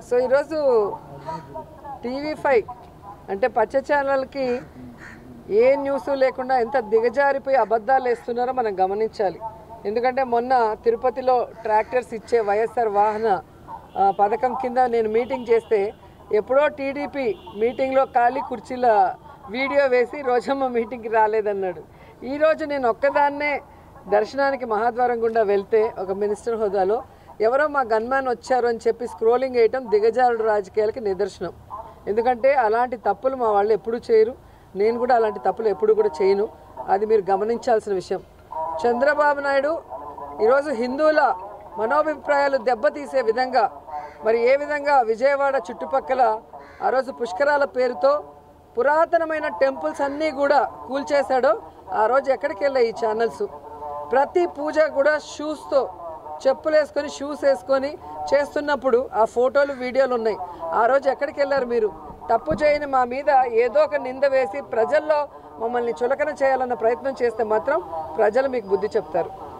so ఈరోజు TV five అంటే పచ్చ ఛానల్కి ఏ న్యూస్ లేకుండా ఎంత దిగజారిపోయి అబద్ధాలు వేస్తున్నారో మనం గమనించాలి ఎందుకంటే మొన్న తిరుపతిలో ట్రాక్టర్స్ ఇచ్చే వైఎస్ఆర్ వాహన ఆ, పథకం కింద నేను మీటింగ్ చేస్తే ఎప్పుడో టీడీపీ మీటింగ్లో ఖాళీ కుర్చీల వీడియో వేసి రోజమ్మ మీటింగ్కి రాలేదన్నాడు ఈరోజు నేను ఒక్కదాన్నే దర్శనానికి మహాద్వారం గుండా వెళ్తే ఒక మినిస్టర్ హోదాలో ఎవరో మా గన్మ్యాన్ వచ్చారు అని చెప్పి స్క్రోలింగ్ వేయటం దిగజారుడు రాజకీయాలకి నిదర్శనం ఎందుకంటే అలాంటి తప్పులు మా వాళ్ళు ఎప్పుడూ చేయరు నేను కూడా అలాంటి తప్పులు ఎప్పుడు కూడా చేయను అది మీరు గమనించాల్సిన విషయం చంద్రబాబు నాయుడు ఈరోజు హిందువుల మనోభిప్రాయాలు దెబ్బతీసే విధంగా మరి ఏ విధంగా విజయవాడ చుట్టుపక్కల ఆ రోజు పుష్కరాల పేరుతో పురాతనమైన టెంపుల్స్ అన్నీ కూడా కూల్చేశాడో ఆ రోజు ఎక్కడికి వెళ్ళాయి ఈ ఛానల్స్ ప్రతి పూజ కూడా షూస్తో చెప్పులు వేసుకొని షూస్ వేసుకొని చేస్తున్నప్పుడు ఆ ఫోటోలు వీడియోలు ఉన్నాయి ఆ రోజు ఎక్కడికి వెళ్ళారు మీరు తప్పు చేయని మా మీద ఏదో ఒక నింద వేసి ప్రజల్లో మమ్మల్ని చులకన చేయాలన్న ప్రయత్నం చేస్తే మాత్రం ప్రజలు మీకు బుద్ధి చెప్తారు